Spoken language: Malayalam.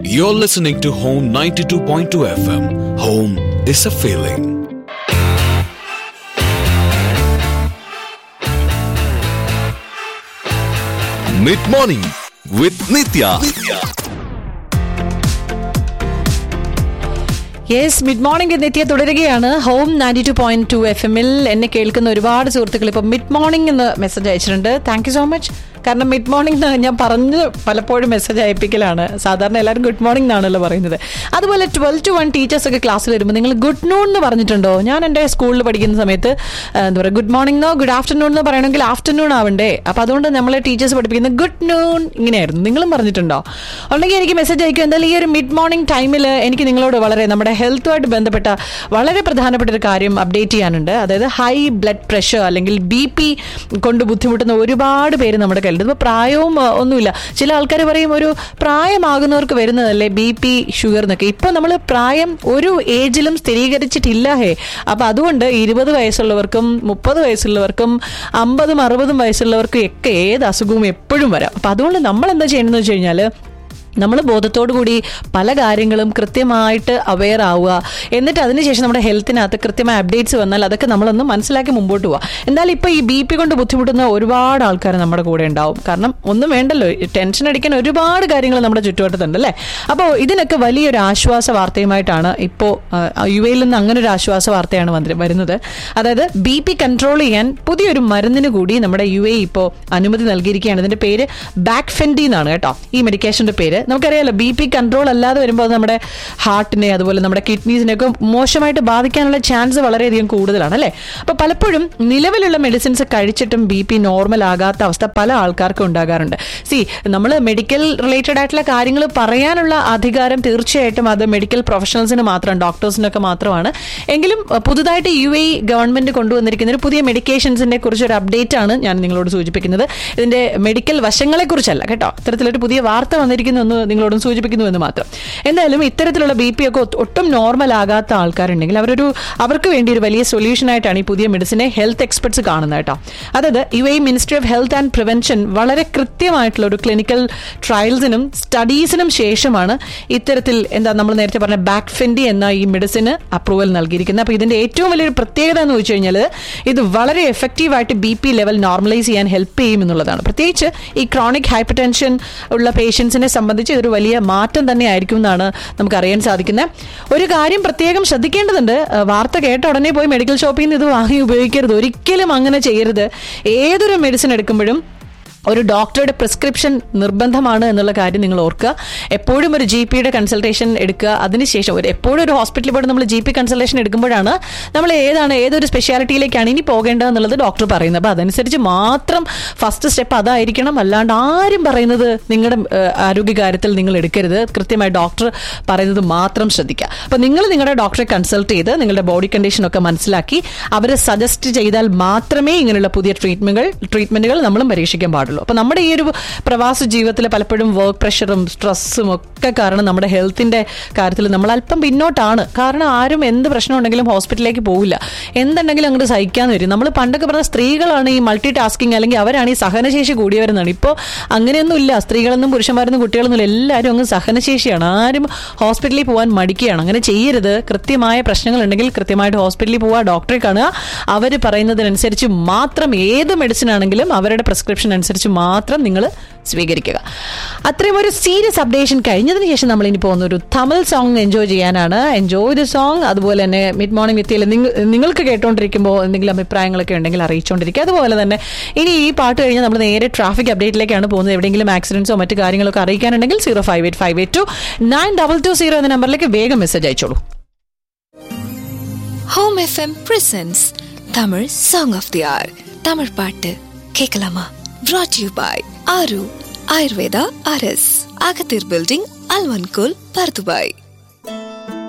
You're listening to Home 92.2 FM. Home is a feeling. Mid morning with Nitya. Yes mid morning എന്നെത്തിയ തുടരുകയാണ് home ninety two point two F എമ്മിൽ എന്നെ കേൾക്കുന്ന ഒരുപാട് സുഹൃത്തുക്കൾ ഇപ്പം മിഡ് മോർണിംഗ് എന്ന് മെസ്സേജ് അയച്ചിട്ടുണ്ട് താങ്ക് യു സോ മച്ച് കാരണം മിഡ് മോർണിംഗ് എന്ന് ഞാൻ പറഞ്ഞ് പലപ്പോഴും മെസ്സേജ് അയപ്പിക്കലാണ് സാധാരണ എല്ലാവരും ഗുഡ് മോർണിംഗ് എന്നാണല്ലോ പറയുന്നത് അതുപോലെ ട്വൽവ് ടു വൺ ടീച്ചേഴ്സ് ഒക്കെ ക്ലാസ്സിൽ വരുമ്പോൾ നിങ്ങൾ ഗുഡ് നൂൺ എന്ന് പറഞ്ഞിട്ടുണ്ടോ ഞാൻ എൻ്റെ സ്കൂളിൽ പഠിക്കുന്ന സമയത്ത് ആ, എന്താ പറയുക ഗുഡ് മോർണിംഗ് എന്നോ ഗുഡ് ആഫ്റ്റർനൂൺ എന്ന് പറയണമെങ്കിൽ ആഫ്റ്റർനൂൺ ആവണ്ടേ അപ്പോൾ അതുകൊണ്ട് നമ്മളെ ടീച്ചേഴ്സ് പഠിപ്പിക്കുന്നത് ഗുഡ് നൂൺ ഇങ്ങനെയായിരുന്നു നിങ്ങളും പറഞ്ഞിട്ടുണ്ടോ ഉണ്ടെങ്കിൽ എനിക്ക് മെസ്സേജ് അയക്കും എന്തായാലും ഈ ഒരു മിഡ് മോർണിംഗ് ടൈമിൽ എനിക്ക് നിങ്ങളോട് വളരെ നമ്മുടെ ഹെൽത്തുമായിട്ട് ബന്ധപ്പെട്ട വളരെ പ്രധാനപ്പെട്ട ഒരു കാര്യം അപ്ഡേറ്റ് ചെയ്യാനുണ്ട് അതായത് ഹൈ ബ്ലഡ് പ്രഷർ അല്ലെങ്കിൽ ബി പി കൊണ്ട് ബുദ്ധിമുട്ടുന്ന ഒരുപാട് പേര് നമ്മുടെ കയ്യിലുണ്ട് ഇപ്പോൾ പ്രായവും ആ, ഒന്നുമില്ല ചില ആൾക്കാർ പറയും ഒരു പ്രായമാകുന്നവർക്ക് വരുന്നതല്ലേ ബി പി ഷുഗർ എന്നൊക്കെ ഇപ്പോൾ നമ്മൾ പ്രായം ഒരു ഏജിലും സ്ഥിരീകരിച്ചിട്ടില്ല ഹേ അപ്പം അതുകൊണ്ട് ഇരുപത് വയസ്സുള്ളവർക്കും മുപ്പത് വയസ്സുള്ളവർക്കും അമ്പതും അറുപതും വയസ്സുള്ളവർക്കും ഒക്കെ ഏത് അസുഖവും എപ്പോഴും വരാം അപ്പം അതുകൊണ്ട് നമ്മൾ എന്താ ചെയ്യണമെന്ന് വെച്ച് കഴിഞ്ഞാൽ നമ്മൾ ബോധത്തോടു കൂടി പല കാര്യങ്ങളും കൃത്യമായിട്ട് അവെയർ ആവുക എന്നിട്ട് അതിനുശേഷം നമ്മുടെ ഹെൽത്തിനകത്ത് കൃത്യമായ അപ്ഡേറ്റ്സ് വന്നാൽ അതൊക്കെ നമ്മളൊന്ന് മനസ്സിലാക്കി മുമ്പോട്ട് പോവുക എന്തായാലും ഇപ്പോൾ ഈ ബി പി കൊണ്ട് ബുദ്ധിമുട്ടുന്ന ഒരുപാട് ആൾക്കാർ നമ്മുടെ കൂടെ ഉണ്ടാവും കാരണം ഒന്നും വേണ്ടല്ലോ ടെൻഷൻ അടിക്കാൻ ഒരുപാട് കാര്യങ്ങൾ നമ്മുടെ ചുറ്റുവട്ടത്തുണ്ട് അല്ലേ അപ്പോൾ ഇതിനൊക്കെ വലിയൊരു ആശ്വാസ വാർത്തയുമായിട്ടാണ് ഇപ്പോൾ യു എയിൽ നിന്ന് അങ്ങനെ ഒരു ആശ്വാസ വാർത്തയാണ് വന്നി- വരുന്നത് അതായത് ബി പി കൺട്രോൾ ചെയ്യാൻ പുതിയൊരു മരുന്നിന് കൂടി നമ്മുടെ യു എ ഇപ്പോൾ അനുമതി നൽകിയിരിക്കുകയാണ് ഇതിന്റെ പേര് ബാക്ഫെൻഡി എന്നാണ് കേട്ടോ ഈ മെഡിക്കേഷന്റെ പേര് നമുക്കറിയാലോ ബി പി കൺട്രോൾ അല്ലാതെ വരുമ്പോൾ അത് നമ്മുടെ ഹാർട്ടിനെ അതുപോലെ നമ്മുടെ കിഡ്നീസിനെ ഒക്കെ മോശമായിട്ട് ബാധിക്കാനുള്ള ചാൻസ് വളരെയധികം കൂടുതലാണ് അല്ലേ അപ്പൊ പലപ്പോഴും നിലവിലുള്ള മെഡിസിൻസ് കഴിച്ചിട്ടും ബി പി നോർമൽ ആകാത്ത അവസ്ഥ പല ആൾക്കാർക്കും ഉണ്ടാകാറുണ്ട് സി നമ്മൾ മെഡിക്കൽ റിലേറ്റഡ് ആയിട്ടുള്ള കാര്യങ്ങൾ പറയാനുള്ള അധികാരം തീർച്ചയായിട്ടും അത് മെഡിക്കൽ പ്രൊഫഷണൽസിന് മാത്രം ഡോക്ടേഴ്സിനൊക്കെ മാത്രമാണ് എങ്കിലും അഹ് പുതുതായിട്ട് യു എ ഗവൺമെന്റ് കൊണ്ടുവന്നിരിക്കുന്ന ഒരു പുതിയ മെഡിക്കേഷൻസിനെ കുറിച്ച് ഒരു അപ്ഡേറ്റ് ആണ് ഞാൻ നിങ്ങളോട് സൂചിപ്പിക്കുന്നത് ഇതിന്റെ മെഡിക്കൽ വശങ്ങളെ കുറിച്ചല്ല കേട്ടോ ഇത്തരത്തിലൊരു പുതിയ വാർത്ത വന്നിരിക്കുന്നു എന്ന് നിങ്ങളോടും സൂചിപ്പിക്കുന്നു എന്ന് മാത്രം എന്തായാലും ഇത്തരത്തിലുള്ള ബി പി ഒക്കെ ഒ- ഒട്ടും നോർമൽ ആകാത്ത ആൾക്കാരുണ്ടെങ്കിൽ അവരൊരു അവർക്ക് വേണ്ടി ഒരു വലിയ സൊല്യൂഷൻ ആയിട്ടാണ് ഈ പുതിയ മെഡിസിനെ ഹെൽത്ത് എക്സ്പെർട്സ് കാണുന്നത് കേട്ടോ അതായത് U A ministry of health and prevention വളരെ കൃത്യമായിട്ടുള്ള ഒരു ക്ലിനിക്കൽ ട്രയൽസിനും സ്റ്റഡീസിനും ശേഷമാണ് ഇത്തരത്തിൽ എന്താ നമ്മൾ നേരത്തെ പറഞ്ഞ ബാക്ഫെൻഡി എന്ന ഈ മെഡിസിന് അപ്രൂവൽ നൽകിയിരിക്കുന്നത് അപ്പോൾ ഇതിന്റെ ഏറ്റവും വലിയൊരു പ്രത്യേകത എന്ന് വെച്ച് കഴിഞ്ഞാൽ ഇത് വളരെ എഫക്റ്റീവായിട്ട് ബി പി ലെവൽ നോർമലൈസ് ചെയ്യാൻ ഹെൽപ്പ് ചെയ്യും എന്നുള്ളതാണ് പ്രത്യേകിച്ച് ഈ ക്രോണിക് ഹൈപ്പർ ഉള്ള പേഷ്യൻസിനെ സംബന്ധിച്ച് ഇതൊരു വലിയ മാറ്റം തന്നെ ആയിരിക്കും എന്നാണ് നമുക്ക് അറിയാൻ സാധിക്കുന്നത് ഒരു കാര്യം പ്രത്യേകം ശ്രദ്ധിക്കേണ്ടതുണ്ട് ആ, വാർത്ത കേട്ട ഉടനെ പോയി മെഡിക്കൽ ഷോപ്പിൽ നിന്ന് ഇത് വാങ്ങി ഉപയോഗിക്കരുത് ഒരിക്കലും അങ്ങനെ ചെയ്യരുത് ഏതൊരു മെഡിസിൻ എടുക്കുമ്പോഴും ഒരു ഡോക്ടറുടെ പ്രിസ്ക്രിപ്ഷൻ നിർബന്ധമാണ് എന്നുള്ള കാര്യം നിങ്ങൾ ഓർക്കുക എപ്പോഴും ഒരു ജി പിയുടെ കൺസൾട്ടേഷൻ എടുക്കുക അതിനുശേഷം ഒരു എപ്പോഴും ഒരു ഹോസ്പിറ്റലിൽ പോയിട്ട് നമ്മൾ ജി പി കൺസൾട്ടേഷൻ എടുക്കുമ്പോഴാണ് നമ്മൾ ഏതാണ് ഏതൊരു സ്പെഷ്യാലിറ്റിയിലേക്കാണ് ഇനി പോകേണ്ടതെന്നുള്ളത് ഡോക്ടർ പറയുന്നത് അപ്പോൾ അതനുസരിച്ച് മാത്രം ഫസ്റ്റ് സ്റ്റെപ്പ് അതായിരിക്കണം അല്ലാണ്ട് ആരും പറയുന്നത് നിങ്ങളുടെ ഏഹ്, ആരോഗ്യകാര്യത്തിൽ നിങ്ങൾ എടുക്കരുത് കൃത്യമായി ഡോക്ടർ പറയുന്നത് മാത്രം ശ്രദ്ധിക്കുക അപ്പോൾ നിങ്ങൾ നിങ്ങളുടെ ഡോക്ടറെ കൺസൾട്ട് ചെയ്ത് നിങ്ങളുടെ ബോഡി കണ്ടീഷൻ ഒക്കെ മനസ്സിലാക്കി അവരെ സജസ്റ്റ് ചെയ്താൽ മാത്രമേ ഇങ്ങനെയുള്ള പുതിയ ട്രീറ്റ്മെന്റുകൾ ട്രീറ്റ്മെന്റുകൾ നമ്മളും പരീക്ഷിക്കാൻ പാടുള്ളൂ അപ്പോൾ നമ്മുടെ ഈ ഒരു പ്രവാസ ജീവിതത്തിൽ പലപ്പോഴും വർക്ക് പ്രഷറും സ്ട്രെസ്സും ഒക്കെ കാരണം നമ്മുടെ ഹെൽത്തിന്റെ കാര്യത്തിൽ നമ്മൾ അല്പം പിന്നോട്ടാണ് കാരണം ആരും എന്ത് പ്രശ്നം ഉണ്ടെങ്കിലും ഹോസ്പിറ്റലിലേക്ക് പോവില്ല എന്തുണ്ടെങ്കിലും അങ്ങോട്ട് സഹിക്കാന്ന് വരും നമ്മൾ പണ്ടൊക്കെ പറഞ്ഞ സ്ത്രീകളാണ് ഈ മൾട്ടി ടാസ്കിങ് അല്ലെങ്കിൽ അവരാണ് ഈ സഹനശേഷി കൂടിയവരെന്നാണ് ഇപ്പോൾ അങ്ങനെയൊന്നും ഇല്ല സ്ത്രീകളെന്നും പുരുഷന്മാരെന്നും കുട്ടികളെന്നും ഇല്ല. എല്ലാവരും അങ്ങ് സഹനശേഷിയാണ് ആരും ഹോസ്പിറ്റലിൽ പോകാൻ മടിക്കുകയാണ് അങ്ങനെ ചെയ്യരുത് കൃത്യമായ പ്രശ്നങ്ങൾ ഉണ്ടെങ്കിൽ കൃത്യമായിട്ട് ഹോസ്പിറ്റലിൽ പോവുക ഡോക്ടറെ കാണുക അവർ പറയുന്നതിനനുസരിച്ച് മാത്രം ഏത് മെഡിസിൻ ആണെങ്കിലും അവരുടെ പ്രിസ്ക്രിപ്ഷൻ അനുസരിച്ച് മാത്രം നിങ്ങൾ സ്വീകരിക്കുക അത്രയും ഒരു സീരിയസ് അപ്ഡേഷൻ കഴിഞ്ഞതിന് ശേഷം നമ്മൾ ഇനി പോകുന്ന ഒരു തമിഴ് സോങ് എൻജോയ് ചെയ്യാനാണ് എൻജോയ് ദ സോങ് അതുപോലെ തന്നെ മിഡ് മോർണിംഗ് വിത്തിയിൽ നിങ്ങൾക്ക് കേട്ടോണ്ടിരിക്കുമ്പോൾ എന്തെങ്കിലും അഭിപ്രായങ്ങളൊക്കെ ഉണ്ടെങ്കിൽ അറിയിച്ചുകൊണ്ടിരിക്കുക അതുപോലെ തന്നെ ഇനി ഈ പാട്ട് കഴിഞ്ഞാൽ നമ്മൾ നേരെ ട്രാഫിക് അപ്ഡേറ്റിലേക്കാണ് പോകുന്നത് എവിടെയെങ്കിലും ആക്സിഡൻസോ മറ്റു കാര്യങ്ങളൊക്കെ അറിയിക്കാനുണ്ടെങ്കിൽ zero five eight five eight two nine double two zero എന്ന നമ്പറിലേക്ക് വേഗം മെസ്സേജ് അയച്ചോളൂ home FM presents Tamil song of the hour Tamil பாட்டு கேட்கலாமா brought you by Aaru Ayurveda ஆர்எஸ் அகத்தீர் பில்டிங் அல்வன்கோல் பர்துபாய்